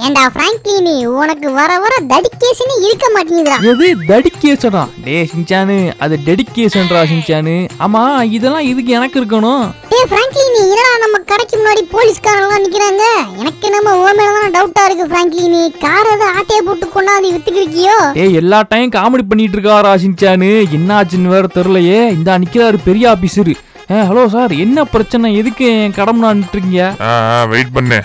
ஏண்டா பிராங்க்லின் உனக்கு வர வர தடிக்கேசனே இருக்க மாட்டேங்குதுடா எது டெடிக்கேஷனா டே சிஞ்சானு அது டெடிக்கேஷன்டா சிஞ்சானு ஆமா இதெல்லாம் இதுக்கு எனக்கு இருக்கணும் டேய் பிராங்க்லின் என்னடா நம்ம கடைக்கு முன்னாடி போலீஸ்காரங்களாம் நிக்கிறாங்க எனக்கு நம்ம ஓ மேல தான் டவுட்டா இருக்கு பிராங்க்லின் கார் ஏதோ ஆட்டையை போட்டு கொண்டாந்து வித்துக்கிருக்கியோ ஏய் எல்லா டைம் காமெடி பண்ணிட்டு இருக்காரா சிஞ்சானு என்ன ஆச்சுன்னு வேற தெரிலையே இந்த நிக்கிறாரு பெரிய ஆபீசரு ஏ ஹலோ சார் என்ன பிரச்சனை எதுக்கு என் கடமை இருக்கீங்க ஆ வெயிட் பண்ணு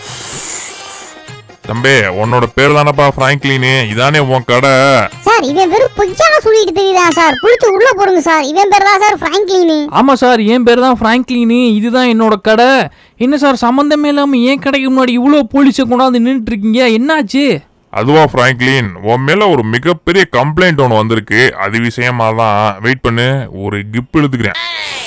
தம்பி உன்னோட பேர் தானப்பா பிராங்க்லின் இதானே உன் கடை சார் இவன் வெறும் பொய்யா சொல்லிட்டு தெரியுதா சார் புடிச்சு உள்ள போடுங்க சார் இவன் பேர் தான் சார் பிராங்க்லின் ஆமா சார் என் பேர் தான் ஃப்ராங்க்லினு இதுதான் என்னோட கடை என்ன சார் சம்மந்தமே இல்லாம என் கடைக்கு முன்னாடி இவ்வளோ போலீஸை கொண்டாந்து நின்றுட்டு இருக்கீங்க என்னாச்சு அதுவா பிராங்க்லின் உன் மேல ஒரு மிகப்பெரிய கம்ப்ளைண்ட் ஒன்று வந்திருக்கு அது விஷயமா தான் வெயிட் பண்ணு ஒரு கிப் எடுத்துக்கிறேன்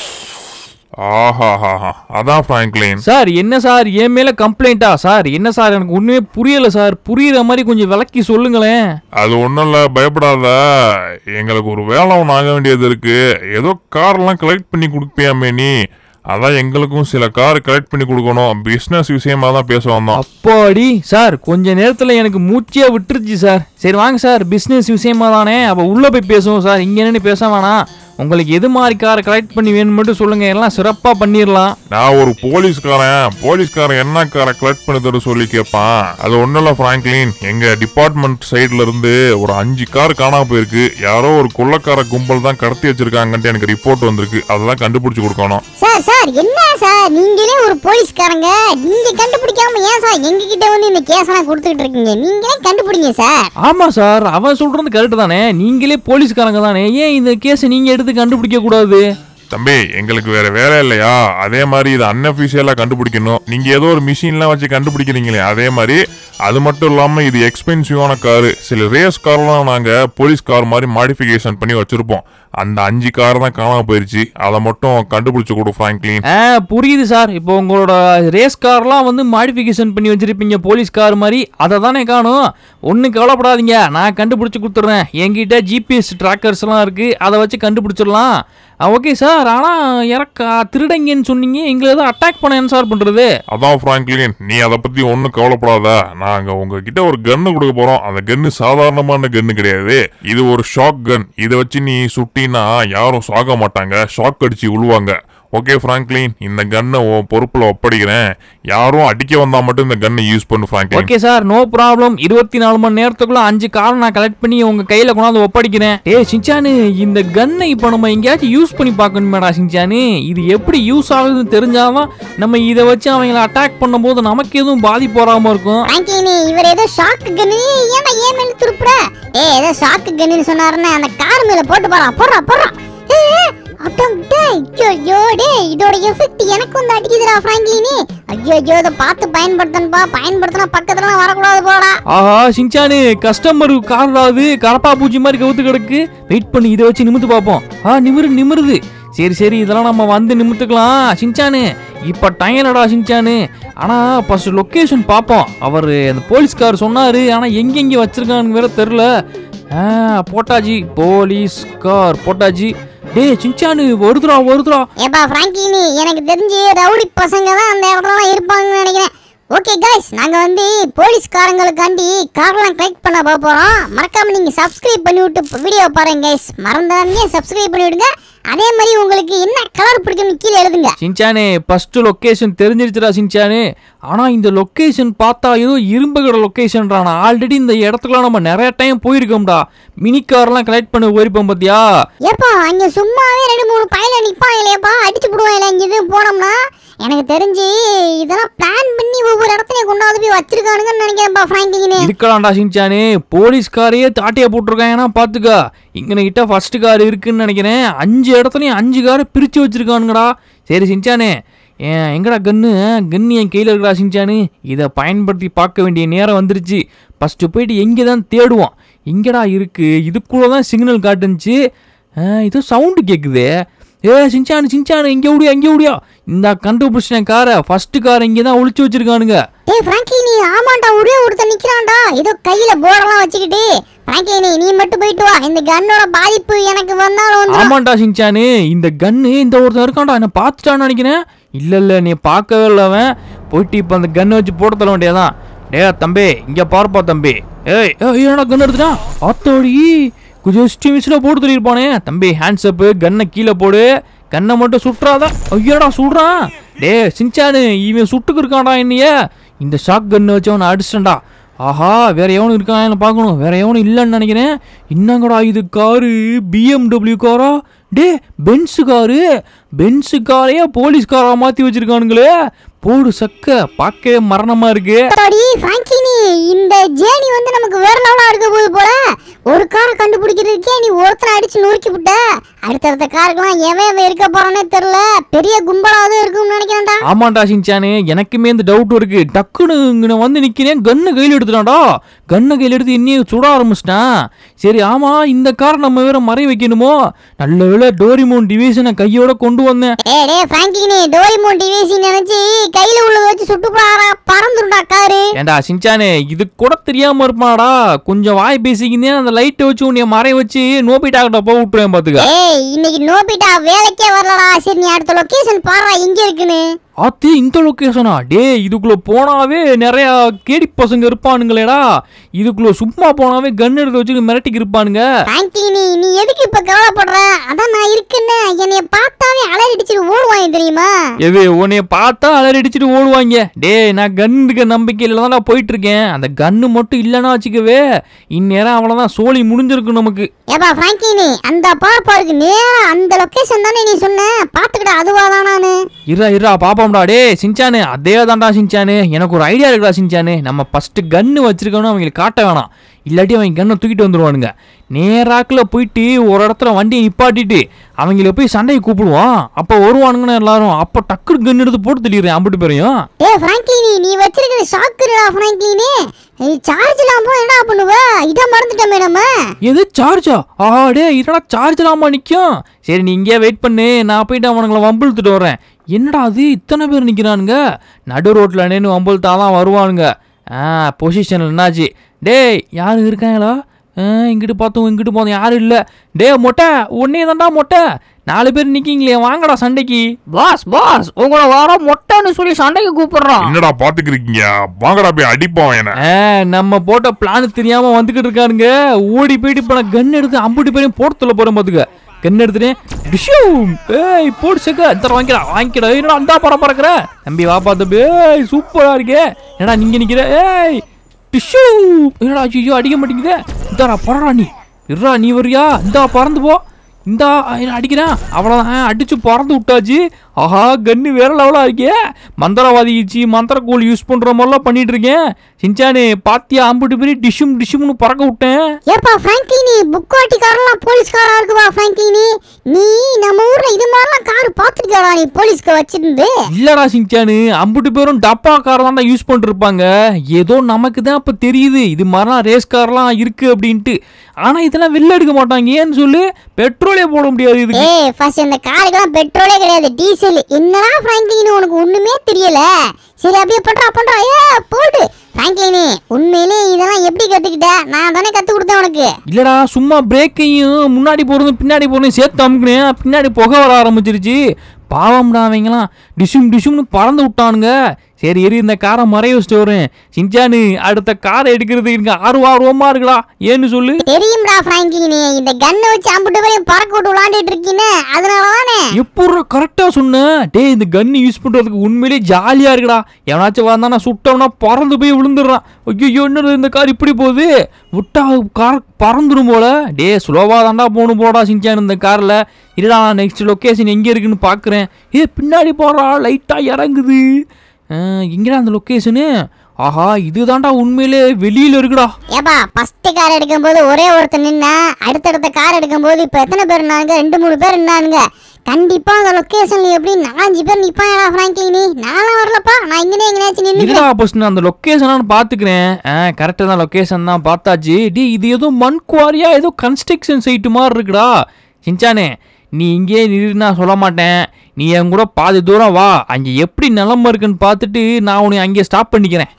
ஆஹாஹாஹா அதான் பிராங்க்லின் சார் என்ன சார் என் மேல கம்ப்ளைண்டா சார் என்ன சார் எனக்கு ஒண்ணுமே புரியல சார் புரியுற மாதிரி கொஞ்சம் விளக்கி சொல்லுங்களேன் அது ஒன்றும் இல்லை பயப்படாத எங்களுக்கு ஒரு வேலை ஒன்று ஆக வேண்டியது இருக்கு ஏதோ கார்லாம் கலெக்ட் பண்ணி கொடுப்பியாமே நீ அதான் எங்களுக்கும் சில கார் கலெக்ட் பண்ணி கொடுக்கணும் பிஸ்னஸ் விஷயமா தான் பேச வந்தோம் அப்பாடி சார் கொஞ்ச நேரத்துல எனக்கு மூச்சே விட்டுருச்சு சார் சரி வாங்க சார் பிசினஸ் விஷயமா தானே அப்ப உள்ள போய் பேசுவோம் சார் இங்க நின்று பேச வேணாம் உங்களுக்கு எது மாதிரி காரை கலெக்ட் பண்ணி வேணும் மட்டும் சொல்லுங்க எல்லாம் சிறப்பா பண்ணிடலாம் நான் ஒரு போலீஸ்காரன் போலீஸ்காரன் என்ன காரை கலெக்ட் பண்ணி தர சொல்லி கேட்பான் அது ஒன்றும் இல்லை ஃப்ராங்க்லின் எங்க டிபார்ட்மெண்ட் சைடுல இருந்து ஒரு அஞ்சு கார் காணாம போயிருக்கு யாரோ ஒரு கொள்ளக்கார கும்பல் தான் கடத்தி வச்சிருக்காங்கன்ட்டு எனக்கு ரிப்போர்ட் வந்திருக்கு அதெல்லாம் கண்டுபிடிச்சு கொடுக்கணும் சார் சார் என்ன சார் நீங்களே ஒரு போலீஸ்காரங்க நீங்க கண்டுபிடிக்காம ஏன் சார் எங்க கிட்ட வந்து இந்த கேஸ் கொடுத்துக்கிட்டு இருக்கீங்க நீங்களே கண்டுபிடிங்க சார் ஆமா சார் அவன் சொல்றது கரெக்ட் தானே நீங்களே போலீஸ்காரங்க தானே ஏன் இந்த கேஸை நீங்க எடுத்து கண்டுபிடிக்க கூடாது தம்பி எங்களுக்கு வேற வேலை இல்லையா அதே மாதிரி இது அன்அஃபிஷியலா கண்டுபிடிக்கணும் நீங்க ஏதோ ஒரு மிஷின்லாம் வச்சு கண்டுபிடிக்கிறீங்களே அதே மாதிரி அது மட்டும் இல்லாம இது எக்ஸ்பென்சிவான காரு சில ரேஸ் கார்லாம் நாங்க போலீஸ் கார் மாதிரி மாடிஃபிகேஷன் பண்ணி வச்சிருப்போம் அந்த அஞ்சு கார் தான் காணாம போயிருச்சு அதை மட்டும் கண்டுபிடிச்சு கொடு ஃப்ராங்க்லின் ஆ புரியுது சார் இப்போ உங்களோட ரேஸ் கார்லாம் வந்து மாடிஃபிகேஷன் பண்ணி வச்சிருப்பீங்க போலீஸ் கார் மாதிரி அதை தானே காணும் ஒன்றும் கவலைப்படாதீங்க நான் கண்டுபிடிச்சி கொடுத்துட்றேன் என்கிட்ட ஜிபிஎஸ் ட்ராக்கர்ஸ்லாம் இருக்குது அதை வச்சு கண்டுபிடிச்சிடலாம் ஓகே சார் ஆனால் இறக்கா திருடங்கன்னு சொன்னீங்க எங்களை எதுவும் அட்டாக் பண்ண என்ன சார் பண்ணுறது அதான் ஃப்ராங்க்லின் நீ அதை பத்தி ஒன்றும் கவலைப்படாத நாங்க உங்ககிட்ட ஒரு கன்னு கொடுக்க போறோம் அந்த கன்னு சாதாரணமான கன்னு கிடையாது இது ஒரு ஷாக் கன் இதை வச்சு நீ சுட்டினா யாரும் சாக மாட்டாங்க ஷாக் அடிச்சு விழுவாங்க ஓகே ஃப்ராங்க்லின் இந்த கன்னை உன் பொறுப்புல ஒப்படைக்கிறேன் யாரும் அடிக்க வந்தா மட்டும் இந்த கன்னை யூஸ் பண்ணு Franklin okay sir no problem இருபத்தி நாலு மணி நேரத்துக்குள்ள அஞ்சு கார் நான் கலெக்ட் பண்ணி உங்க கையில கொண்டாந்து ஒப்படைக்கிறேன் ஏ சிஞ்சானு இந்த கன்னை இப்போ நம்ம எங்கேயாச்சும் யூஸ் பண்ணி பார்க்கணுமேடா சிஞ்சானு இது எப்படி யூஸ் ஆகுதுன்னு தெரிஞ்சாதான் நம்ம இதை வச்சு அவங்கள அட்டாக் பண்ணும்போது நமக்கு எதுவும் பாதிப்பு வராம இருக்கும் பிராங்க்லின் இவர் ஏதோ ஷாக்கு கன்னு ஏன்டா ஏன் மேல திருப்புற ஏய் ஏதோ ஷாக்கு கன்னு சொன்னாருன்னு அந்த கார் மேல போட்டு போறா போடுறா போடுறா அட்டம் டேய் ஐயோ டேய் இதோட எஃபெக்ட் எனக்கு வந்து அடிக்குதுடா ஃப்ராங்க்லினி ஐயோ ஐயோ இதை பார்த்து பயன்படுத்தணும்பா பயன்படுத்தினா பக்கத்துலலாம் வரக்கூடாது போடா ஆஹா சிஞ்சானு கஸ்டமர் கார்டாவது கரப்பா பூச்சி மாதிரி கவுத்து கிடக்கு வெயிட் பண்ணி இதை வச்சு நிமித்து பார்ப்போம் ஆ நிமிரு நிமிருது சரி சரி இதெல்லாம் நம்ம வந்து நிமித்துக்கலாம் சிஞ்சானு இப்போ டயர்டா சிஞ்சானு ஆனால் ஃபர்ஸ்ட் லொக்கேஷன் பார்ப்போம் அவர் அந்த போலீஸ்கார் சொன்னார் ஆனால் எங்கெங்கே வச்சிருக்கான்னு வேற தெரில ஆ போட்டாஜி போலீஸ் கார் போட்டாஜி டேய் சிஞ்சானு வருதுடா வருதுடா ஏப்பா ஃப்ராங்க்லினி எனக்கு தெரிஞ்சு ரவுடி பசங்க தான் அந்த இடத்துல இருப்பாங்கன்னு நினைக்கிறேன் ஓகே guys நாங்க வந்து போலீஸ்காரங்களுக்காண்டி கார்லாம் கலெக்ட் பண்ண போக போறோம் மறக்காம நீங்க சப்ஸ்கிரைப் பண்ணி விட்டு வீடியோ பாருங்க guys மறந்துடாதீங்க சப்ஸ்கிரைப் பண்ணி விடுங்க அதே மாதிரி உங்களுக்கு என்ன கலர் பிடிக்கும்னு கீழே எழுதுங்க சின்சானே ஃபர்ஸ்ட் லொக்கேஷன் தெரிஞ்சிருச்சுடா சின்சானே ஆனா இந்த லொக்கேஷன் பார்த்தா ஏதோ இரும்புகட லொக்கேஷன்டா நான் ஆல்ரெடி இந்த இடத்துக்குலாம் நம்ம நிறைய டைம் போயிருக்கோம்டா மினி கார்லாம் கலெக்ட் பண்ண போயிருப்போம் பாத்தியா ஏப்பா அங்க சும்மாவே ரெண்டு மூணு பையில நிப்பாங்களேப்பா அடிச்சு போடுவாங்க இங்க இது போனோம்னா எனக்கு தெரிஞ்சு இதெல்லாம் பிளான் பண்ணி ஒவ்வொரு இடத்துலயும் கொண்டாந்து போய் வச்சிருக்கானுங்கன்னு நினைக்கிறேன்ப்பா ஃப்ராங்க்லினி இருக்கலாம்டா சின்சானே போலீஸ்காரையே தாட்டியா போட்டிருக்காங்கன்னா பாத்துக்க இங்கன கிட்ட ஃபர்ஸ்ட் கார் இருக்குன்னு நினைக்கிறேன் அஞ்சு இடத்துலயும் அஞ்சு காரை பிரிச்சு வச்சிருக்கானுங்கடா சரி சின்சானே ஏன் எங்கடா கன்னு கன்னு என் கையில் இருக்கடா சின்சானு இதை பயன்படுத்தி பார்க்க வேண்டிய நேரம் வந்துருச்சு ஃபஸ்ட்டு போயிட்டு எங்கே தான் தேடுவோம் எங்கடா இருக்கு இதுக்குள்ளே தான் சிக்னல் காட்டுனுச்சு ஆ, ஏதோ சவுண்டு கேட்குது ஏ சின்சானு சின்சானு இங்கே ஓடியா இங்கே ஓடியா இந்த கண்டுபிடிச்சிட்டேன் காரை ஃபர்ஸ்ட் காரை இங்கே தான் ஒளிச்சு வச்சிருக்கானுங்க ஏய் ஃப்ராங்க்லினி ஆமாண்டா ஒரே ஒருத்தன் நிக்கிறான்டா ஏதோ கையில போர்டெல்லாம் வச்சுக்கிட்டு ஃப்ராங்க்லினி நீ மட்டும் போயிட்டு வா இந்த கன்னோட பாதிப்பு எனக்கு வந்தாலும் வந்துரும் ஆமாண்டா சின்சானு இந்த கன்னு இந்த ஒருத்தன் இருக்கான்டா என்ன பார்த்துட்டான்னு நினைக்கிறேன் இல்ல இல்ல நீ பார்க்கவே இல்லை அவன் போயிட்டு இப்போ அந்த கன்னை வச்சு போட தள்ள வேண்டியதான் டே தம்பி இங்க பாருப்பா தம்பி ஏய் ஏய் என்னடா கன் எடுத்துட்டான் ஆத்தோடி ஜஸ்ட் மிஸ்ல போட்டு சொல்லியிருப்பானே தம்பி ஹேண்ட்ஸ் அப்பு கன்னை கீழே போடு கண்ணை மட்டும் சுட்டுறாத ஐயோடா சுடுறான் டே சின்சானு இவன் சுட்டுக்கு இருக்கான்டா என்னைய இந்த ஷாக் கன்னு வச்சு அவனை அடிச்சிட்டா ஆஹா வேற எவனும் இருக்கான்னு பார்க்கணும் வேற எவனும் இல்லைன்னு நினைக்கிறேன் என்னங்கடா இது காரு பிஎம்டபிள்யூ காரா டே பென்ஸு காரு பென்ஸு காரையே போலீஸ் காரா மாற்றி வச்சிருக்கானுங்களே போடு சக்க பார்க்கவே மரணமா இருக்கு அடி ஃப்ராங்கினி இந்த ஜேர்னி வந்து நமக்கு வேற லெவலா இருக்க போகுது போல ஒரு காரை கண்டுபிடிக்கிறதுக்கே நீ ஒருத்தரை அடிச்சு நொறுக்கி விட்ட அடுத்தடுத்த காருக்கெல்லாம் எவன் எவன் இருக்க போறானே தெரியல பெரிய கும்பலாவது இருக்கும்னு நினைக்கிறேன்டா ஆமாண்டா சின்சானு எனக்குமே இந்த டவுட் இருக்கு டக்குன்னு இங்க வந்து நிக்கிறேன் கன்னு கையில் எடுத்துட்டான்டா கன்னு கையில் எடுத்து இன்னையே சுட ஆரம்பிச்சிட்டான் சரி ஆமா இந்த காரை நம்ம வேற மறை வைக்கணுமோ நல்ல வேளை டோரிமோன் டிவிஷனை கையோட கொண்டு வந்தேன் டேய் டேய் ஃப்ராங்கினி டோரிமோன் டிவிசி நினைச்சு கையில உள்ளத வச்சு சுட்டு போறாரா பறந்துருடா காரு ஏண்டா சின்சானு இது கூட தெரியாம இருப்பாடா கொஞ்சம் வாய் பேசிக்கிந்தே அந்த லைட்டை வச்சு உன்னைய மறை வச்சு நோபிட்டா கிட்ட போக விட்டுருவேன் பாத்துக்க ஏய் இன்னைக்கு நோபிட்டா வேலைக்கே வரலடா சரி நீ அடுத்த லொகேஷன் பாடுறா எங்க இருக்குன்னு ஆத்தி இந்த லொக்கேஷனா டே இதுக்குள்ள போனாவே நிறைய கேடி பசங்க இருப்பானுங்களேடா இதுக்குள்ள சும்மா போனாவே கன் எடுத்து வச்சு மிரட்டிக்கு இருப்பானுங்க ஃப்ராங்கினி நீ எதுக்கு இப்ப கவலைப்படுற அதான் நான் இருக்குன்னு என்னைய பார்த்தாவே அலறி அடிச்சுட்டு ஓடுவாங்க தெரியுமா எது உன்னைய பார்த்தா அலறி அடிச்சுட்டு ஓடுவாங்க டேய் நான் கன் இருக்க நம்பிக்கையில தான் போயிட்டு இருக்கேன் அந்த கன்னு மட்டும் இல்லைன்னா வச்சுக்கவே இந்நேரம் அவ்வளவுதான் சோழி முடிஞ்சிருக்கும் நமக்கு ஏப்பா ஃப்ராங்கினி அந்த பார்ப்பாருக்கு நேரா அந்த லொகேஷன் தானே நீ சொன்ன பாத்துக்கிட்ட அதுவா தான் நானு இருடா இருடா பாப்போம்டா டே சின்சானு அதே தான்டா சின்சானு எனக்கு ஒரு ஐடியா இருக்குடா சின்சானு நம்ம ஃபர்ஸ்ட் கன்னு வச்சிருக்கோம்னு அவங்களுக்கு காட்ட வேணாம் இல்லாட்டி அவங்க கன்னை தூக்கிட்டு வந்துருவானுங்க நேராக்கில் போயிட்டு ஒரு இடத்துல வண்டியை நிப்பாட்டிட்டு அவங்கள போய் சண்டையை கூப்பிடுவோம் அப்போ வருவானுங்கன்னு எல்லாரும் அப்போ டக்குனு கன் எடுத்து போட்டு தெளிடுறேன் அம்பிட்டு பேரையும் ஏ ஃப்ராங்க்லினி நீ வச்சிருக்கிற ஷாக்குடா ஃப்ராங்க்லினி சார்ஜ் இல்லாம என்னடா பண்ணுவ இத மறந்துட்டோமே நம்ம எது சார்ஜா ஆஹா டே இதடா சார்ஜ் இல்லாமல் நிற்கும் சரி நீ இங்கேயே வெயிட் பண்ணு நான் போயிட்டு அவனுங்களை வம்பிழுத்துட்டு வரேன் என்னடா அது இத்தனை பேர் நிற்கிறானுங்க நடு ரோட்டில் நின்று வம்பிழுத்தாதான் வருவானுங்க ஆ பொசிஷன் என்னாச்சு டேய் யாரும் இருக்காங்களா ஆ இங்கிட்டு பார்த்தோம் இங்கிட்டு பார்த்தோம் யாரும் இல்லை டேய் மொட்டை உன்னே தான்டா மொட்டை நாலு பேர் நிற்கிங்களே வாங்கடா சண்டைக்கு பாஸ் பாஸ் உங்களை வர மொட்டைன்னு சொல்லி சண்டைக்கு கூப்பிடுறோம் என்னடா பாத்துக்கிறீங்க வாங்கடா போய் அடிப்போம் என்ன ஆ நம்ம போட்ட பிளான் தெரியாம வந்துகிட்டு இருக்கானுங்க ஓடி போயிட்டு இப்ப நான் கன் எடுத்து அம்புட்டு பேரையும் போட்டு சொல்ல போறேன் பாத்துக்க கன் எடுத்துட்டேன் டிஷ்யூம் ஏய் போடு செக்க இந்த வாங்கிடா வாங்கிடா என்னடா அந்த படம் பறக்குற தம்பி வாப்பா தம்பி ஏய் சூப்பரா இருக்கே என்னடா நீங்க நிக்கிற ஏய் டிஷ்யூ என்னடா ஐயோ அடிக்க மாட்டேங்குதே இந்தாடா பறடா நீ இருடா நீ வரியா இந்தா பறந்து போ இந்தா என்ன அடிக்கிறேன் அவ்வளோதான் அடிச்சு பறந்து விட்டாச்சு ஆஹா கன்னு வேற லெவலாக இருக்கே மந்திரவாதி ஈச்சி மந்திரக்கோள் யூஸ் பண்ணுற மாதிரிலாம் பண்ணிட்டு இருக்கேன் சின்சானு பாத்தியா அம்புட்டு பேரி டிஷ்ஷும் டிஷ்ஷும்னு பறக்க விட்டேன் ஏப்பா ஃப்ராங்க்லினி புக்காட்டிக்காரெல்லாம் போலீஸ்காரா இருக்குப்பா ஃப்ராங்க்லினி நீ நம்ம ஊர்ல இது மாதிரிலாம் கார் பார்த்துருக்கா நீ போலீஸ்க்கு வச்சிருந்து இல்லடா சின்சானு அம்புட்டு பேரும் டப்பா கார் தான் யூஸ் பண்ணிருப்பாங்க ஏதோ நமக்கு தான் அப்போ தெரியுது இது மாதிரிலாம் ரேஸ் கார்லாம் இருக்கு அப்படின்ட்டு ஆனால் இதெல்லாம் வெளில எடுக்க மாட்டாங்க ஏன்னு சொல்லு பெட்ரோலே போட முடியாது இதுக்கு ஏய் ஃபர்ஸ்ட் இந்த காருக்கெல்லாம் பெட்ரோலே கிடையாது டீசல் என்னடா ஃப்ராங்க்லினி உனக்கு ஒண்ணுமே தெரியல சரி அப்படியே பண்றா பண்றா ஏ போடு ஃப்ராங்க்லினி உண்மையிலே இதெல்லாம் எப்படி கத்துக்கிட்ட நான் தானே கத்து கொடுத்தேன் உனக்கு இல்லடா சும்மா பிரேக்கையும் முன்னாடி போகிறதும் பின்னாடி போகிறதும் சேர்த்து அமுக்கினேன் பின்னாடி புகை வர ஆரம்பிச்சிருச்சு பாவம்டா அவங்களாம் டிஷும் டிஷும்னு பறந்து விட்டானுங்க சரி எரி இந்த காரை மறைய வச்சுட்டு வரேன் சிஞ்சானு அடுத்த காரை எடுக்கிறது எனக்கு ஆர்வம் ஆர்வமா இருக்குடா ஏன்னு சொல்லு தெரியும்டா ஃப்ராங்க்லினி இந்த கன்னை வச்சு அம்பிட்டு வரையும் பறக்க விட்டு விளாண்டுட்டு இருக்கீன்னு அதனால தானே எப்பட்றா கரெக்டா சொன்ன டேய் இந்த கன்னு யூஸ் பண்றதுக்கு உண்மையிலேயே ஜாலியா இருக்குடா எவனாச்சும் வந்தானா சுட்டோம்னா பறந்து போய் விழுந்துடுறான் ஐயோ என்னது இந்த கார் இப்படி போகுது விட்டா கார் பறந்துடும் போல டே ஸ்லோவா தாண்டா போகணும் போடா சிஞ்சான் இந்த கார்ல இருடா நெக்ஸ்ட் லொக்கேஷன் எங்க இருக்குன்னு பாக்குறேன் ஏ பின்னாடி போறா லைட்டா இறங்குது அஹ், எங்கடா அந்த லொக்கேஷனு ஆஹா இதுதான்டா உண்மையிலே வெளியில இருக்குடா ஏப்பா ஃபர்ஸ்ட் கார் எடுக்கும்போது ஒரே ஒருத்தர் நின்னா அடுத்தடுத்த கார் எடுக்கும்போது இப்போ எத்தனை பேர் இருந்தாங்க ரெண்டு மூணு பேர் இருந்தானுங்க கண்டிப்பா அந்த லொகேஷன்ல எப்படி நாலஞ்சு பேர் நிப்பாங்கடா ஃப்ராங்க்லினி நானும் வரலப்பா நான் இங்கனே எங்கேயாச்சும் நின்று இருடா ஃபர்ஸ்ட் நான் அந்த லொக்கேஷனான்னு பார்த்துக்கிறேன் ஆ கரெக்டாக தான் லொக்கேஷன் தான் பார்த்தாச்சு டி இது ஏதோ மண் குவாரியா ஏதோ கன்ஸ்ட்ரக்ஷன் சைட்டு மாதிரி இருக்குடா சின்சானே நீ இங்கே நிறு நான் சொல்ல மாட்டேன் நீ என் கூட பாதி தூரம் வா அங்கே எப்படி நிலம இருக்குன்னு பார்த்துட்டு நான் உன்னை அங்கே ஸ்டாப் பண்ணிக்கிறேன் ஆ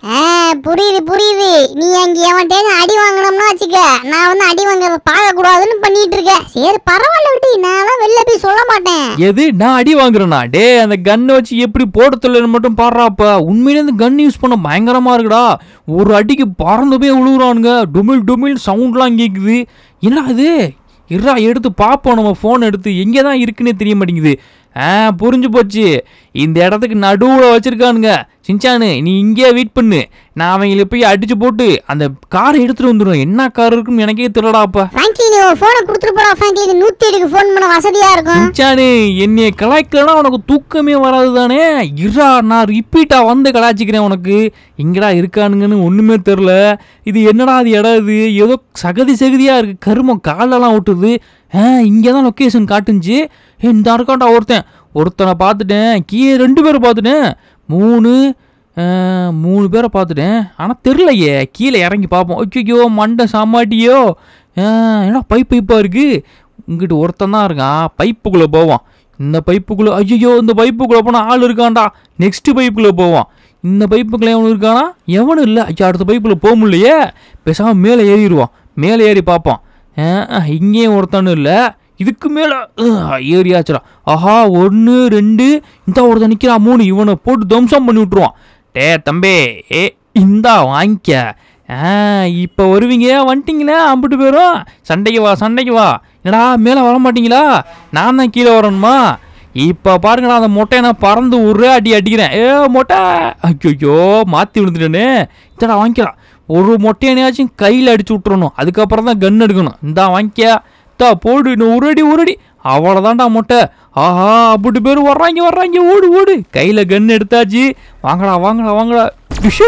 புரியுது புரியுது நீ அங்க எவன்ட்டேன்னு அடி வாங்கினோம்னா வச்சுக்க நான் வந்து அடி வாங்குறத பார்க்க கூடாதுன்னு பண்ணிட்டு இருக்கேன் சரி பரவாயில்ல விட்டு நான் வெளில போய் சொல்ல மாட்டேன் எது நான் அடி வாங்குறேனா டே அந்த கன்னை வச்சு எப்படி போட தெரியலன்னு மட்டும் பாடுறாப்ப உண்மையிலே இந்த கன் யூஸ் பண்ண பயங்கரமா இருக்குடா ஒரு அடிக்கு பறந்து போய் விழுகுறானுங்க டுமில் டுமில் சவுண்ட்லாம் கேட்குது என்னடா இது இருடா எடுத்து பார்ப்போம் நம்ம ஃபோன் எடுத்து எங்கே தான் இருக்குன்னே தெரிய மாட்டேங்குது ஆ புரிஞ்சு போச்சு இந்த இடத்துக்கு நடுவில் வச்சிருக்கானுங்க சின்சானு நீ இங்கேயே வெயிட் பண்ணு நான் அவங்கள போய் அடிச்சு போட்டு அந்த காரை எடுத்துட்டு வந்துடும் என்ன கார் இருக்குன்னு எனக்கே தெரியலடாப்பா ஃப்ராங்க்லி நீ உன் ஃபோனை கொடுத்துட்டு போடா ஃப்ராங்க்லி நூத்தி எட்டுக்கு ஃபோன் பண்ண வசதியா இருக்கும் சின்சானு என்னைய கலாய்க்கலனா உனக்கு தூக்கமே வராது தானே இருடா நான் ரிப்பீட்டா வந்து கலாய்ச்சிக்கிறேன் உனக்கு எங்கடா இருக்கானுங்கன்னு ஒண்ணுமே தெரில இது என்னடா அது இடம் இது ஏதோ சகதி சகதியா இருக்கு கருமம் காலெல்லாம் விட்டுது ஆ இங்கே தான் லொக்கேஷன் காட்டுச்சு ஏ இந்த இருக்கான்டா ஒருத்தன் ஒருத்தனை பார்த்துட்டேன் கீழே ரெண்டு பேரை பார்த்துட்டேன் மூணு ஆ, மூணு பேரை பார்த்துட்டேன் ஆனால் தெரிலையே கீழே இறங்கி பார்ப்போம் ஐயோ மண்டை சாமாட்டியோ ஆ, என்னடா பைப் பைப்பாக இருக்கு இங்கிட்டு ஒருத்தன் தான் இருக்கான் பைப்புக்குள்ளே போவான் இந்த பைப்புக்குள்ளே ஐயோ இந்த பைப்புக்குள்ளே போனால் ஆள் இருக்கான்டா நெக்ஸ்ட் பைப்புக்குள்ளே போவான் இந்த பைப்புக்குள்ளே எவனும் இருக்கானா எவனும் இல்லை ஐயோ அடுத்த பைப்பில் போக முடியலையே பேசாமல் மேலே ஏறிடுவான் மேலே ஏறி பார்ப்பான் ஆ, ஆ, இங்கேயும் ஒருத்தனும் இல்லை இதுக்கு மேலே ஏறியாச்சுடா ஆஹா ஒன்று ரெண்டு இந்த ஒருத்தன் நிற்கிறான் மூணு இவனை போட்டு தம்சம் பண்ணி விட்ருவான் டே தம்பி ஏ இந்தா வாங்கிக்க ஆ இப்போ வருவீங்க வந்துட்டீங்களே அம்பிட்டு பேரும் சண்டைக்கு வா சண்டைக்கு வா என்னடா மேலே வர மாட்டீங்களா நான் தான் கீழே வரணுமா இப்போ பாருங்கடா அந்த மொட்டையை நான் பறந்து ஒரே அடி அடிக்கிறேன் ஏ மொட்டை ஐயோ மாற்றி விழுந்துட்டேனே இந்தடா வாங்கிக்கலாம் ஒரு மொட்டையனையாச்சும் கையில் அடிச்சு விட்றணும் அதுக்கப்புறம் தான் கன் எடுக்கணும் இந்தா வாங்கிக்க தா போடு இன்னும் ஒரு அடி ஒரு அடி அவ்வளோதான்டா மொட்டை ஆஹா அப்படி பேர் வர்றாங்க வர்றாங்க ஓடு ஓடு கையில் கன் எடுத்தாச்சு வாங்கடா வாங்கடா வாங்கடா டிஷ்யூ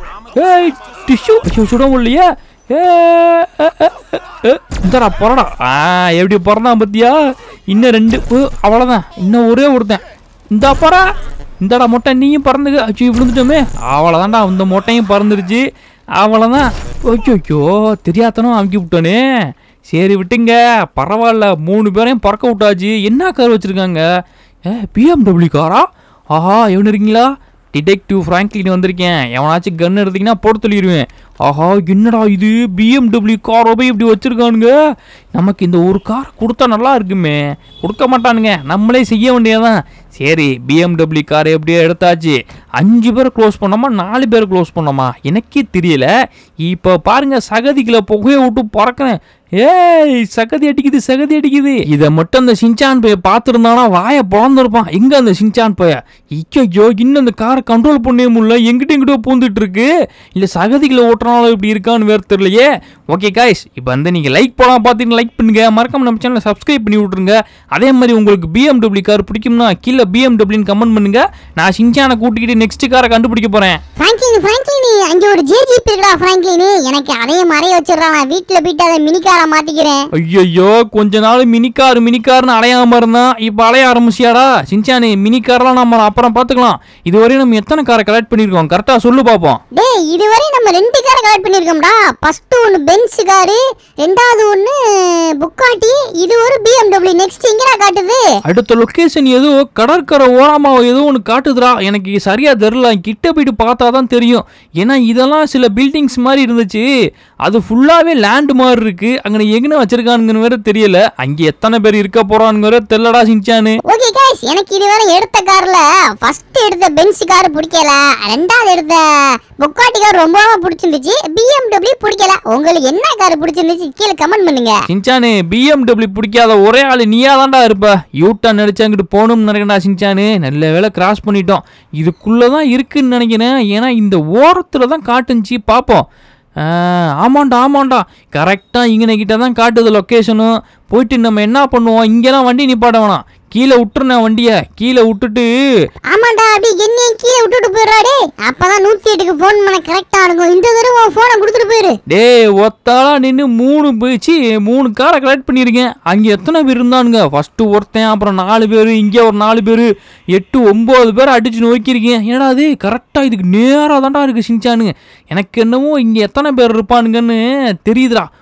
ஏய் டிஷ்யூ ஐயோ சுட முடியலையே ஏ ஏ, ஏ, ஏ, இந்தடா போறடா ஆ எப்படி பிறந்தான் பத்தியா இன்னும் ரெண்டு ஓ, அவ்வளோதான் இன்னும் ஒரே ஒருத்தன் இந்த போறா இந்தடா மொட்டை நீயும் பறந்துக்க அச்சோ விழுந்துட்டோமே அவ்வளோதான்டா இந்த மொட்டையும் பறந்துருச்சு அவ்வளோதான் ஓகே தெரியாதனும் அமுக்கி விட்டோனே சரி விட்டுங்க பரவாயில்ல மூணு பேரையும் பறக்க விட்டாச்சு என்ன கார் வச்சுருக்காங்க ஏ பிஎம்டபிள்யூ காரா ஆஹா எவனு இருக்கீங்களா டிடெக்டிவ் ஃப்ராங்க்லின் வந்திருக்கேன் எவனாச்சும் கன் எடுத்தீங்கன்னா போட்டு சொல்லிடுவேன் ஆஹா என்னடா இது பிஎம்டபிள்யூ காரை போய் இப்படி வச்சுருக்கானுங்க நமக்கு இந்த ஒரு கார் கொடுத்தா நல்லா இருக்குமே கொடுக்க மாட்டானுங்க நம்மளே செய்ய வேண்டியதான் சரி பிஎம்டபிள்யூ கார் எப்படியோ எடுத்தாச்சு அஞ்சு பேர் க்ளோஸ் பண்ணோமா நாலு பேர் க்ளோஸ் பண்ணோமா எனக்கே தெரியல இப்போ பாருங்க சகதிக்குள்ள புகையை விட்டு பறக்கிறேன் ஏய் சகதி அடிக்குது சகதி அடிக்குது இதை மட்டும் அந்த சின்சான் பைய பார்த்துருந்தானா வாயை பிறந்திருப்பான் எங்க அந்த சின்சான் பைய ஐயோ இன்னும் அந்த காரை கண்ட்ரோல் பண்ணவே முடியல எங்கிட்ட எங்கிட்ட பூந்துட்டு இருக்கு இல்ல சகதிகளை ஓட்டுறனால இப்படி இருக்கான்னு வேற தெரியலையே ஓகே காய்ஸ் இப்போ வந்து நீங்க லைக் போலாம் பார்த்தீங்கன்னா லைக் பண்ணுங்க மறக்காம நம்ம சேனலை சப்ஸ்கிரைப் பண்ணி விட்ருங்க அதே மாதிரி உங்களுக்கு பிஎம்டபிள்யூ கார் பிடிக்கும்னா கீழே பிஎம்டபிள்யூன்னு கமெண்ட் பண்ணுங்க நான் சின்சானை கூட்டிக்கிட்டு நெக்ஸ்ட் காரை கண்டுபிடிக்க போறேன் ஃப்ராங்க்லின் ஃப்ராங்க்லின் அங்க ஒரு ஜேஜிபி இருக்குடா ஃப்ராங்க்லின் எனக்கு அதே மறைய வச்சிடுறா நான் வீட்டுல போயிட்டு அதை மினி காரா மாத்திக்கிறேன் ஐயோ கொஞ்ச நாள் மினி கார் மினி கார்னு அலையாம இருந்தான் இப்போ அலைய ஆரம்பிச்சியாடா சின்சானு மினி கார்லாம் நம்ம அப்புறம் பார்த்துக்கலாம் இதுவரை நம்ம எத்தனை காரை கலெக்ட் பண்ணியிருக்கோம் கரெக்டாக சொல்லு பார்ப்போம் டேய் இதுவரை நம்ம ரெண்டு காரை கலெக்ட் பண்ணிருக்கோம்டா ஃபர்ஸ்ட் ஒன்னு பென்ஸ் காரு ரெண்டாவது ஒன்னு புக்காட்டி இது ஒரு பிஎம்டபிள்யூ நெக்ஸ்ட் எங்கடா காட்டுது அடுத்த லொக்கேஷன் ஏதோ கடற்கரை ஓரமா ஏதோ ஒன்று காட்டுதுடா எனக்கு சரியா தெரில கிட்ட போயிட்டு பார்த்தா தான் தெரியும் ஏன்னா இதெல்லாம் சில பில்டிங்ஸ் மாதிரி இருந்துச்சு அது ஃபுல்லாவே லேண்ட் மாதிரி இருக்கு அங்கே எங்கன்னு வச்சிருக்கானுங்கன்னு வேற தெரியல அங்கே எத்தனை பேர் இருக்க போறானுங்க வேற தெரியலடா சின்சானு ஓகே गाइस எனக்கு இதுவரை எடுத்த கார்ல ஃபர்ஸ்ட் எடுத்த பென்ஸ் கார் பிடிக்கல ரெண்டாவது எடுத்த புக்காட்டி கார் ரொம்ப ரொம்ப பிடிச்சிருந்துச்சு BMW பிடிக்கல உங்களுக்கு என்ன கார் பிடிச்சிருந்துச்சு கீழே கமெண்ட் பண்ணுங்க சின்சானு பிஎம்டபிள்யூ பிடிக்காத ஒரே ஆள் நீயா தான்டா இருப்ப யூட்டான் நடிச்சு அங்கிட்டு போகணும்னு நினைக்கிறேன்டா சின்சானு நல்ல வேளை கிராஸ் பண்ணிட்டோம் இதுக்குள்ளே தான் இருக்குன்னு நினைக்கிறேன் ஏன்னா இந்த ஓரத்தில் தான் காட்டுச்சு பார்ப்போம் ஆ, ஆமாண்டா ஆமாண்டா கரெக்டாக இங்கே கிட்ட தான் காட்டுது லொக்கேஷனும் போயிட்டு நம்ம என்ன பண்ணுவோம் இங்கெல்லாம் வண்டி நிப்பாட்ட வேணாம் கீழே விட்டுருண்ணேன் வண்டியை கீழே விட்டுட்டு ஆமாண்டா அப்படி என்னையும் கீழே விட்டுட்டு போயிடுறாடே அப்பதான் நூத்தி எட்டுக்கு ஃபோன் பண்ண கரெக்டா இருக்கும் இந்த தடவை போனை கொடுத்துட்டு போயிரு டேய் ஒத்தாளா நின்று மூணு போயிச்சு மூணு காரை கலெக்ட் பண்ணியிருக்கேன் அங்கே எத்தனை பேர் இருந்தானுங்க ஃபஸ்ட்டு ஒருத்தன் அப்புறம் நாலு பேர் இங்கே ஒரு நாலு பேர் எட்டு ஒம்பது பேர் அடிச்சு நோக்கியிருக்கேன் என்னடா அது கரெக்டாக இதுக்கு நேராக தான்டா இருக்குது சின்சானுங்க எனக்கு என்னமோ இங்கே எத்தனை பேர் இருப்பானுங்கன்னு தெரியுதுடா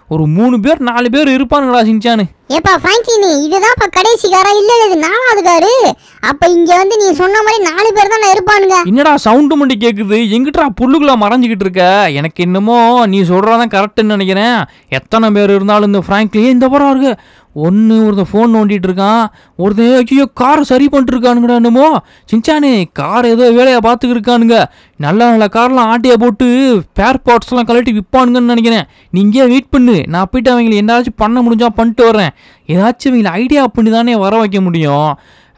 ஒரு மூணு பேர் நாலு பேர் இருப்பானுங்கடா சின்சானு ஏப்பா ஃப்ராங்க்லின் இதுதான் இப்ப கடைசி காரா இல்ல இல்ல இது நாலாவது காரு அப்ப இங்க வந்து நீ சொன்ன மாதிரி நாலு பேர் தான் இருப்பானுங்க என்னடா சவுண்டு மட்டும் கேட்குது எங்கிட்டா புல்லுக்குள்ள மறைஞ்சிக்கிட்டு இருக்க எனக்கு என்னமோ நீ சொல்கிறதான் கரெக்டுன்னு நினைக்கிறேன் எத்தனை பேர் இருந்தாலும் இந்த ஃப்ராங்க்லி இந்த படம் இருக்கு ஒன்று ஒருத்தன் ஃபோன் நோண்டிட்டு இருக்கான் ஒருத்தன் ஐயோ காரை சரி பண்ணிட்டு இருக்கானுங்கடா என்னமோ சின்சானே கார் ஏதோ வேலையை பார்த்துக்கிட்டு இருக்கானுங்க நல்ல நல்ல கார்லாம் ஆட்டியை போட்டு பேர் பார்ட்ஸ்லாம் கழட்டி விற்பானுங்கன்னு நினைக்கிறேன் நீ இங்கேயே வெயிட் பண்ணு நான் போயிட்டு அவங்களை என்னாச்சும் பண்ண முடிஞ்சா பண்ணிட்டு வரேன் ஏதாச்சும் அவங்களை ஐடியா பண்ணி தானே வர வைக்க முடியும்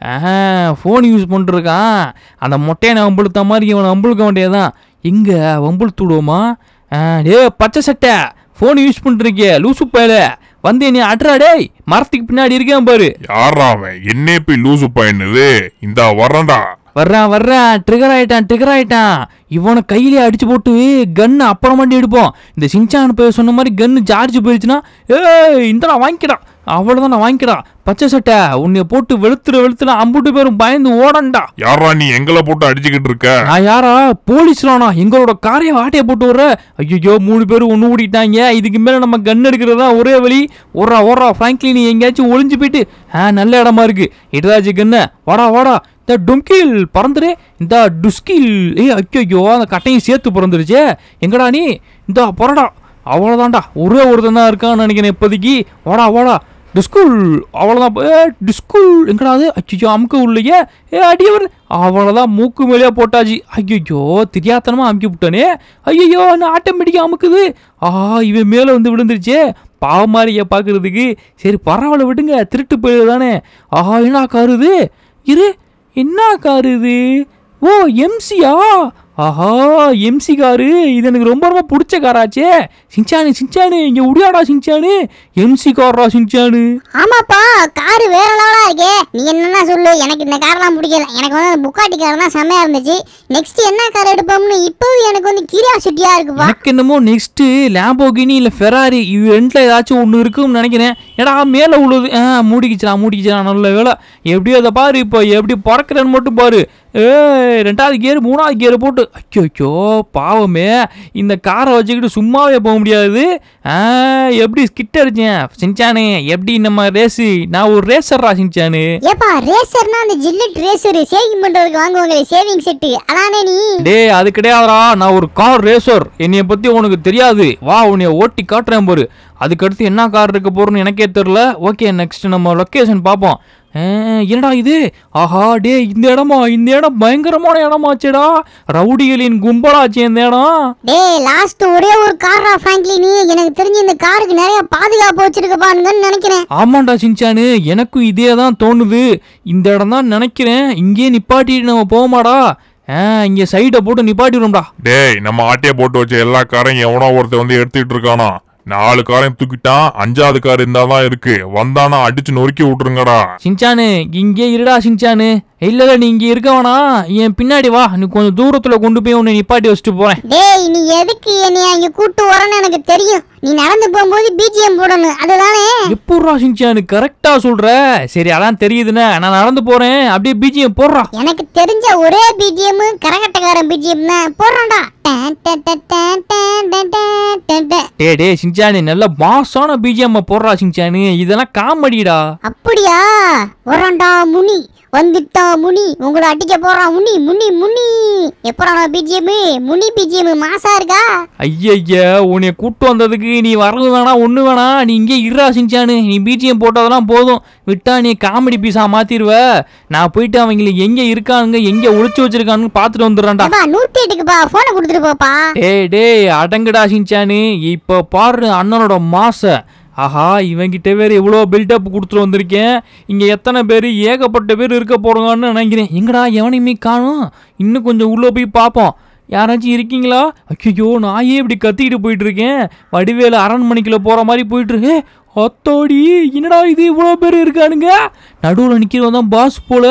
ஃபோன் யூஸ் பண்ணிருக்கான் அந்த மொட்டையை வம்புழுத்த மாதிரி இவனை வம்புழுக்க வேண்டியதுதான் எங்கே வம்புழுத்து விடுவோமா டே பச்சை சட்டை ஃபோன் யூஸ் பண்ணிருக்கே லூசு பயல வந்து நீ அட்ரா டேய் மரத்துக்கு பின்னாடி இருக்கேன் பாரு யாரா அவன் என்னே போய் லூசு பையனுது இந்தா வர்றேன்டா வர்றான் வர்றான் ட்ரிகர் ஆயிட்டான் ட்ரிகர் ஆயிட்டான் இவனை கையிலே அடிச்சு போட்டு கன்னு அப்புறமாட்டி எடுப்போம் இந்த சின்சான் போய் சொன்ன மாதிரி கன்னு சார்ஜ் போயிடுச்சுன்னா ஏய் இந்தடா வாங்கிக்கடா அவ்வளோதான் நான் வாங்கிக்கடா பச்சை சட்டை உன்னை போட்டு வெளுத்துற வெளுத்துற அம்புட்டு பேரும் பயந்து ஓடண்டா யாரா நீ எங்களை போட்டு அடிச்சுக்கிட்டு இருக்க நான் யாரா போலீஸ்லானா எங்களோட காரையை ஆட்டையை போட்டு வர்ற ஐயோ மூணு பேரும் ஒன்று ஓடிட்டாங்க இதுக்கு மேலே நம்ம கன் எடுக்கிறது தான் ஒரே வழி ஓடுறா ஓடுறா ஃப்ராங்க்லி நீ எங்கேயாச்சும் ஒளிஞ்சு போயிட்டு ஆ நல்ல இடமா இருக்கு எடுதாச்சு கண்ணு வாடா வாடா இந்த டும்கில் பறந்துரு இந்த டுஸ்கில் ஏய் ஐயோ அந்த கட்டையும் சேர்த்து பிறந்துருச்சே எங்கடா நீ இந்த புறடா அவ்வளோதான்டா ஒரே ஒருத்தன் தான் இருக்கான்னு நினைக்கிறேன் இப்போதைக்கு வாடா வாடா டிஸ்கூல் அவ்வளோதான் ஏ டிஸ்கூல் எங்கடா அது ஐயோ அமுக்க உள்ளையே ஏ அடியவர் அவ்வளோதான் மூக்கு மேலேயே போட்டாச்சு ஐயோ தெரியாத்தனமாக அமுக்கி விட்டானே ஐயோ நான் ஆட்டோமேட்டிக்காக அமுக்குது ஆஹா இவன் மேலே வந்து விழுந்துருச்சே பாவமாரியை பார்க்கறதுக்கு சரி பரவாயில்ல விடுங்க திருட்டு போயிடு தானே ஆஹா என்ன காருது இரு என்ன காரு இது ஓ எம்சியா ஆஹா எம்சி காரு இது எனக்கு ரொம்ப ரொம்ப பிடிச்ச காராச்சே சின்சானு சின்சானு இங்கே உடியாடா சின்சானு எம்சி காரா சின்சானு ஆமாப்பா காரு வேற லெவலா இருக்கே நீ என்னன்னா சொல்லு எனக்கு இந்த கார்லாம் பிடிக்கல எனக்கு வந்து அந்த புக்காட்டி கார் தான் செம்மையா இருந்துச்சு நெக்ஸ்ட் என்ன கார் எடுப்போம்னு இப்போவும் எனக்கு வந்து கியூரியாசிட்டியா இருக்குப்பா எனக்கு என்னமோ நெக்ஸ்ட்டு லேம்போகினி இல்லை ஃபெராரி இது ரெண்டில் ஏதாச்சும் ஒன்று இருக்கும்னு நினைக்கிறேன் ஏடா மேலே உள்ளது ஆ மூடிக்கிச்சா மூடிக்கிச்சா நல்ல வேலை எப்படியோ அதை பாரு இப்போ எப்படி பறக்கிறேன்னு மட்டும் பாரு ஏ ரெண்டாவது கியர் மூணாவது கியர் போட்டு ஐயோ ஐயோ பாவமே இந்த காரை வச்சுக்கிட்டு சும்மாவே போக முடியாது ஆ எப்படி ஸ்கிட் அடிச்சேன் சின்சானே எப்படி நம்ம ரேஸு நான் ஒரு ரேசர்ரா சின்சானு ஏப்பா ரேசர்னா அந்த ஜில்லட் ரேசர் சேவிங் பண்றதுக்கு வாங்குவாங்களே சேவிங் செட்டு அதானே நீ டேய் அது கிடையாதுடா நான் ஒரு கார் ரேசர் என்னைய பத்தி உனக்கு தெரியாது வா உன்னைய ஓட்டி காட்டுறேன் பாரு அதுக்கடுத்து என்ன கார் இருக்க போறோம்னு எனக்கே தெரில ஓகே நெக்ஸ்ட் நம்ம லொக்கேஷன் பார்ப்போம் ஆ, என்னடா இது ஆஹா டே இந்த இடமா இந்த இடம் பயங்கரமான இடமாச்சேடா ரவுடிகளின் கும்பலாச்சே இந்த இடம் டேய் லாஸ்ட் ஒரே ஒரு காரா ஃப்ராங்க்லி நீ எனக்கு தெரிஞ்சு இந்த காருக்கு நிறைய பாதுகாப்பு வச்சிருக்கப்பானுங்கன்னு நினைக்கிறேன் ஆமாண்டா சின்சானு எனக்கும் இதே தான் தோணுது இந்த இடம் தான் நினைக்கிறேன் இங்கேயே நிப்பாட்டிட்டு நம்ம போமாடா ஆ இங்கே சைடை போட்டு நிப்பாட்டிடும்டா டேய் நம்ம ஆட்டையை போட்டு வச்ச எல்லா காரையும் எவனோ ஒருத்தன் வந்து எடுத்துக்கிட்டு இருக்கானா நாலு காரையும் தூக்கிட்டான் அஞ்சாவது கார் இருந்தாதான் இருக்கு வந்தானா அடிச்சு நொறுக்கி விட்டுருங்கடா சின்சானு இங்கே இருடா சின்சானு இல்ல இல்ல நீ இங்க இருக்க வேணாம் என் பின்னாடி வா நீ கொஞ்சம் தூரத்துல கொண்டு போய் உன்னை நிப்பாட்டி வச்சுட்டு போறேன் டேய் நீ எதுக்கு என்னைய இங்க கூட்டு வரேன்னு எனக்கு தெரியும் நீ நடந்து போகும்போது பிஜிஎம் போடணும் அதுதானே எப்பட்றா சின்சானு கரெக்டா சொல்ற சரி அதான் தெரியுதுண்ணே நான் நடந்து போறேன் அப்படியே பிஜிஎம் போடுறா எனக்கு தெரிஞ்ச ஒரே பிஜிஎம் கரகட்டக்காரன் பிஜிஎம் தான் போடுறான்டா டன் டன் டன் டன் டன் டன் டன் டன் டன். டே டே சின்சானு நல்ல மாசான பிஜிஎம் போடுறா சின்சானு இதெல்லாம் காமெடிடா அப்படியா வரான்டா முனி வந்துட்டா முனி உங்களை அடிக்க போறான் முனி முனி முனி எப்படா பிஜிஎம் முனி பிஜிஎம் மாசா இருக்கா ஐயய்ய உன்னை கூட்டு வந்ததுக்கு நீ வரது வேணா ஒண்ணு வேணா நீ இங்கே இருடா சின்சானு நீ பிஜிஎம் போட்டதெல்லாம் போதும் விட்டா நீ காமெடி பீஸா மாத்திருவ நான் போயிட்டு அவங்களை எங்க இருக்கானுங்க எங்க ஒளிச்சு வச்சிருக்கானுங்க பார்த்துட்டு வந்துடுறேன்டா ஏப்பா நூத்தி எட்டுக்குப்பா போனை கொடுத்துட்டு போப்பா டேய் டேய் அடங்குடா சின்சானு இப்போ பாரு அண்ணனோட மாச ஆஹா இவங்கிட்ட வேற எவ்வளோ பில்டப் கொடுத்துட்டு வந்திருக்கேன் இங்கே எத்தனை பேர் ஏகப்பட்ட பேர் இருக்க போகிறாங்கன்னு நினைக்கிறேன் எங்கடா எவனையுமே காணும் இன்னும் கொஞ்சம் உள்ளே போய் பார்ப்போம் யாராச்சும் இருக்கீங்களா ஐயோ நாயே இப்படி கத்திக்கிட்டு போயிட்டு இருக்கேன் வடிவேலு அரண்மனைக்குள்ள போகிற மாதிரி போயிட்டு இருக்கு அத்தோடி என்னடா இது இவ்வளோ பேர் இருக்கானுங்க நடுவில் நிற்கிறவன் தான் பாஸ் போல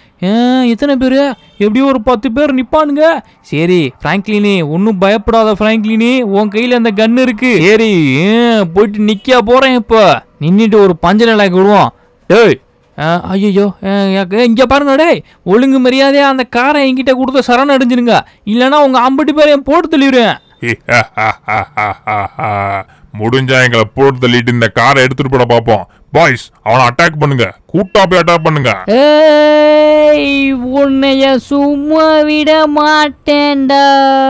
ஏன் எத்தனை பேர் எப்படியோ ஒரு பத்து பேர் நிப்பானுங்க சரி ஃப்ராங்க்லினி ஒன்றும் பயப்படாத ஃப்ராங்க்லினி உன் கையில் அந்த கன் இருக்கு சரி ஏன், போயிட்டு நிற்க போகிறேன் இப்போ நின்றுட்டு ஒரு பஞ்ச நிலைக்கு விடுவோம் டேய் ஐயோ இங்கே பாருங்க டேய் ஒழுங்கு மரியாதையாக அந்த காரை என்கிட்ட கொடுத்து சரண் அடைஞ்சிருங்க இல்லைன்னா உங்கள் ஐம்பது பேரையும் போட்டு தள்ளிடுவேன் முடிஞ்சா எங்களை போட்டு தள்ளிட்டு இந்த காரை எடுத்துட்டு போட பார்ப்போம் பாய்ஸ் அவனை அட்டாக் பண்ணுங்க கூட்டா போய் அட்டாக் பண்ணுங்க ஏய் உன்னைய சும்மா விட மாட்டேன்டா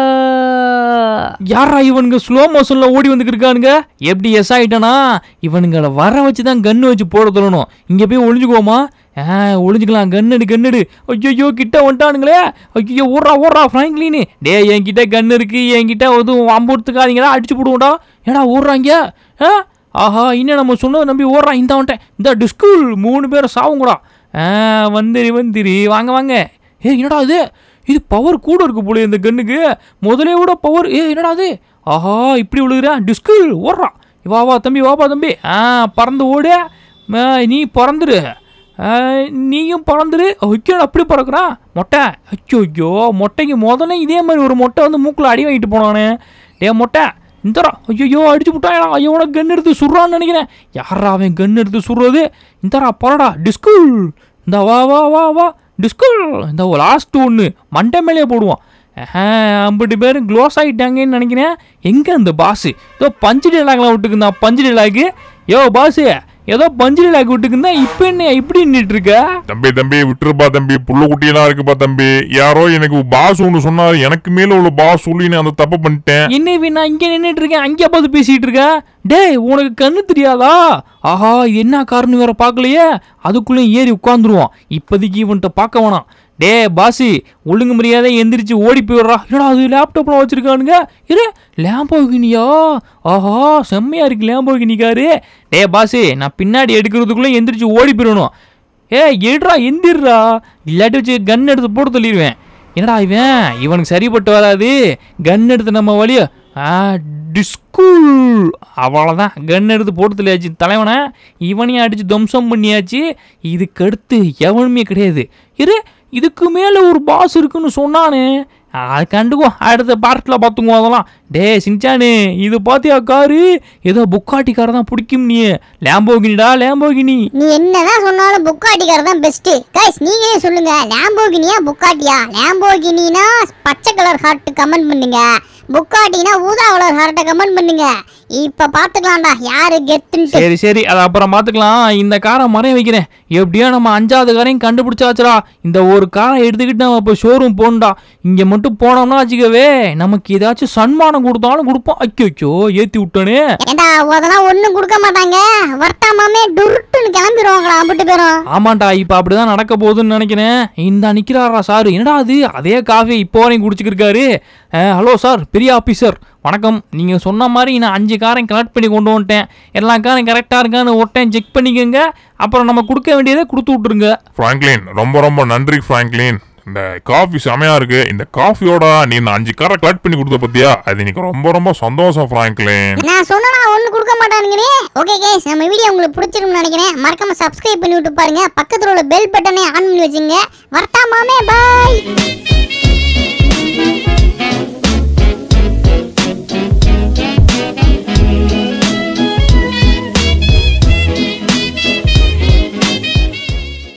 யாரா இவனுங்க ஸ்லோ மோஷன்ல ஓடி வந்துட்டு இருக்கானுங்க எப்படி எஸ் ஆயிட்டானா இவனுங்களை வர வச்சு தான் கன்னு வச்சு போட சொல்லணும் இங்க போய் ஒளிஞ்சுக்குவோமா ஆ ஒளிஞ்சுக்கலாம் கன்னடு கன்னடு ஐயோ கிட்ட வந்துட்டானுங்களே ஐயோ ஓடுறா ஓடுறா ஃப்ராங்க்லின்னு டே என்கிட்ட கன் இருக்கு என்கிட்ட எதுவும் அம்புறதுக்காதீங்கடா அடிச்சு போடுவோம்டா ஏடா ஓடுறாங்க ஆ ஆஹா இன்னும் நம்ம சொன்னதை நம்பி ஓடுறான் இந்த வந்துட்டேன் இந்த டிஸ்கூல் மூணு பேரை சாவுங்கடா ஆ வந்துரி வந்துரி வாங்க வாங்க ஏ என்னடா இது இது பவர் கூட இருக்கு போல இந்த கன்னுக்கு முதலே விட பவர் ஏ என்னடா இது ஆஹா இப்படி விழுகிறேன் டிஸ்கில் ஓடுறான் வா வா தம்பி வாப்பா தம்பி ஆ பறந்து ஓடு ஆ, நீ பறந்துரு ஆ, நீயும் பறந்துரு ஐயோ அப்படி பறக்குறான் மொட்டை ஐயோ ஐயோ மொட்டைக்கு முதல்ல இதே மாதிரி ஒரு மொட்டை வந்து மூக்கில் அடி வாங்கிட்டு போனானே டே மொட்டை இந்தரா ஐயோ அடிச்சு விட்டான் ஐயோ உனக்கு கன் எடுத்து சுடுறான்னு நினைக்கிறேன் யாரா அவன் கன் எடுத்து சுடுறது இந்தரா பரடா டிஸ்குல் இந்த வா வா வா வா டிஸ்குல் இந்த லாஸ்ட் ஒன்று மண்டை மேலேயே போடுவோம் ஆஹா, ஐம்பது பேரும் க்ளோஸ் ஆகிட்டாங்கன்னு நினைக்கிறேன் எங்கே அந்த பாஸு ஏதோ பஞ்சு டைலாக்லாம் விட்டுக்குந்தா பஞ்சு டைலாக்கு யோ பாஸு ஏதோ பஞ்சு டைலாக் விட்டுக்குந்தா இப்போ என்ன இப்படி நின்றுட்டு இருக்க தம்பி தம்பி விட்டுருப்பா தம்பி புள்ள குட்டியெல்லாம் இருக்குப்பா தம்பி யாரோ எனக்கு பாஸ் ஒன்று சொன்னாரு எனக்கு மேல உள்ள பாஸ் சொல்லி நான் அந்த தப்பு பண்ணிட்டேன் என்ன இவன் நான் இங்கே நின்றுட்டு இருக்கேன் அங்கே பார்த்து பேசிட்டு இருக்கேன் டேய் உனக்கு கண்ணு தெரியாதா ஆஹா இது என்ன காரணம் வேற பார்க்கலையே அதுக்குள்ளே ஏறி உட்காந்துருவான் இப்போதைக்கு இவன்கிட்ட பார்க்க வேணாம் டே பாசி ஒழுங்கு மரியாதை எந்திரிச்சு ஓடி போயிடுறா என்னடா அது லேப்டாப்லாம் வச்சிருக்கானுங்க இரு லேம்போகினியா ஆஹா செம்மையா இருக்கு லேம்போகினி காரு டே பாசி நான் பின்னாடி எடுக்கிறதுக்குள்ளே எந்திரிச்சு ஓடி போயிடணும் ஏ எடுறா எந்திர்றா இல்லாட்டி வச்சு கன் எடுத்து போட்டு தள்ளிடுவேன் என்னடா இவன் இவனுக்கு சரிப்பட்டு வராது கன் எடுத்து நம்ம வழிய ஆ டிஸ்கூல் அவ்வளோதான் கன் எடுத்து போட்டு தள்ளியாச்சு தலைவனை இவனையும் அடித்து துவம்சம் பண்ணியாச்சு இதுக்கு அடுத்து எவனுமே கிடையாது இரு இதுக்கு மேலே ஒரு பாஸ் இருக்குன்னு சொன்னானே அது கண்டுக்கோ அடுத்த பார்ட்டில் பார்த்துக்குவோம் அதெல்லாம் டே சிங்சானு இது பாத்தியா காரு ஏதோ புக்காட்டி காரை தான் பிடிக்கும் நீ லேம்போகினிடா லேம்போகினி நீ என்னதான் சொன்னாலும் புக்காட்டிக்கார தான் பெஸ்ட் கைஸ் நீங்களே சொல்லுங்க லேம்போகினியா புக்காட்டியா லேம்போகினினா பச்சை கலர் ஹார்ட் கமெண்ட் பண்ணுங்க புக்காட்டினா ஊதா கலர் ஹார்ட்டை கமெண்ட் பண்ணுங்க இப்ப பாத்துக்கலாம்டா யாரு கெத்துன்ட்டு சரி சரி அதை அப்புறம் பார்த்துக்கலாம் இந்த காரை மறைய வைக்கிறேன் எப்படியோ நம்ம அஞ்சாவது காரையும் கண்டுபிடிச்சாச்சுடா இந்த ஒரு காரை எடுத்துக்கிட்டு நம்ம இப்போ ஷோரூம் போகணும்டா இங்கே மட்டும் போனோம்னா வச்சுக்கவே நமக்கு ஏதாச்சும் சன்மானம் கொடுத்தாலும் கொடுப்போம் அச்சோ ஏற்றி விட்டனே ஏண்டா அதெல்லாம் ஒண்ணும் கொடுக்க மாட்டாங்க வர்த்தாமாமே டுருட்டுன்னு கிளம்பிடுவாங்களா அம்பிட்டு பேரும் ஆமாண்டா இப்போ அப்படிதான் நடக்க போகுதுன்னு நினைக்கிறேன் இந்த நிற்கிறாரா சார் என்னடா அது அதே காஃபி இப்போ வரையும் குடிச்சிக்கிருக்காரு ஹலோ சார் பெரிய ஆஃபீஸர் வணக்கம் நீங்கள் சொன்ன மாதிரி நான் அஞ்சு காரையும் கலெக்ட் பண்ணி கொண்டு வந்துட்டேன் எல்லா காரையும் கரெக்டாக இருக்கான்னு ஒரு டைம் செக் பண்ணிக்கோங்க அப்புறம் நம்ம கொடுக்க வேண்டியதை கொடுத்து விட்ருங்க ஃப்ராங்க்லின் ரொம்ப ரொம்ப நன்றி ஃப்ராங்க்லின் இந்த காஃபி செமையா இருக்கு இந்த காஃபியோட நீ இந்த அஞ்சு காரை கலெக்ட் பண்ணி கொடுத்த பத்தியா அது எனக்கு ரொம்ப ரொம்ப சந்தோஷம் ஃப்ராங்க்லின் நான் சொன்னா ஒண்ணு கொடுக்க மாட்டானுங்களே ஓகே கேஸ் நம்ம வீடியோ உங்களுக்கு பிடிச்சிருக்கும்னு நினைக்கிறேன் மறக்காம சப்ஸ்கிரைப் பண்ணி விட்டு பாருங்க பக்கத்துல உள்ள பெல் பட்டனை ஆன் பண்ணி வச்சுங்க வர்த்தாமாமே பாய்